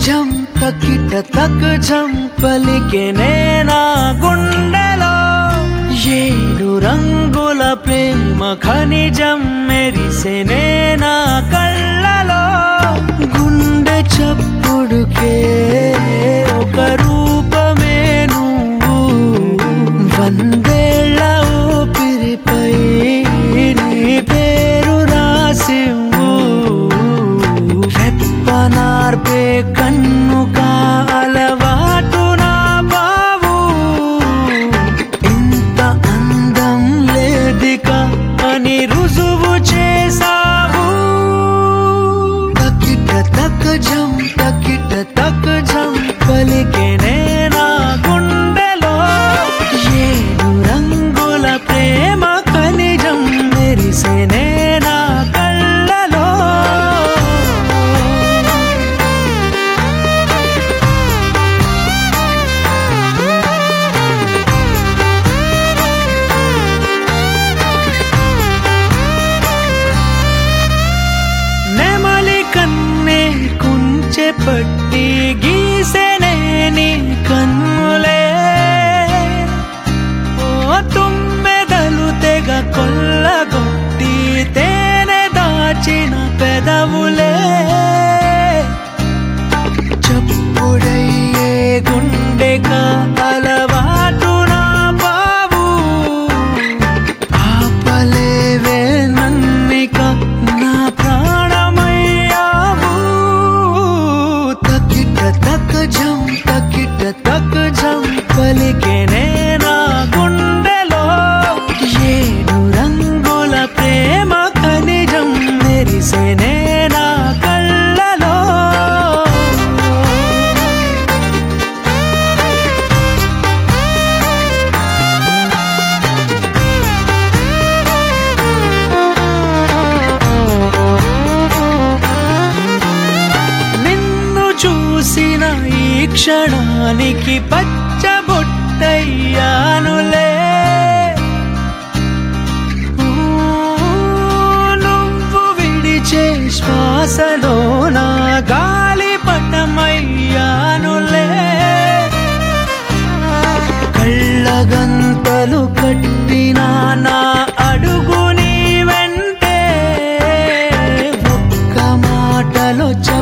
జం తకిట తక్ జం పలికెనే నా గుండెలో ఏడు రంగుల ప్రేమ ఖనిజం మెరిసెనే నా కళ్ళలో గుండె చప్పుడుకే ఒక రూపమే నువ్వు వందేళ్ల ఊపిరిపై నీ పేరు రాసివ్వు రెప్పనార్పే కన్ను కాలవాటు నా బావు ఇంత అందం లేదిక అని రుజువు చేసావు తకిట తక్ జం తకిట తక్ జం పలికెనే నా గుండెలో ఏడు రంగుల ప్రేమ ఖనిజం మెరిసెనే నా కళ్ళలో నెమలి కన్నే కుంచె పట్టి గీసెనే నీ కన్నులే ఓ తుమ్మెదలు తెగ కొల్లగొట్టి తేనె దాచిన పెదవులే చప్పుడయ్యే గుండెక అలవాటు నా బావు ఆపలేవే నన్నిక నా ప్రాణమయ్యావు తకిట తక్ జం తకిట తక్ జం పలికెనే నా గుండెలో ఏడు రంగుల ప్రేమ ఖనిజం మెరిసెనే నా కళ్ళలో నిన్ను చూసిన ఈ క్షణానికి పచ్చబొట్టయ్యానులే ఊ, నువ్వు విడిచే శ్వాసలో నా గాలి పటమయ్యానులే కళ్ళగంతలు కట్టిన నా అడుగు నీ వెంటే ఒక్క మాటలో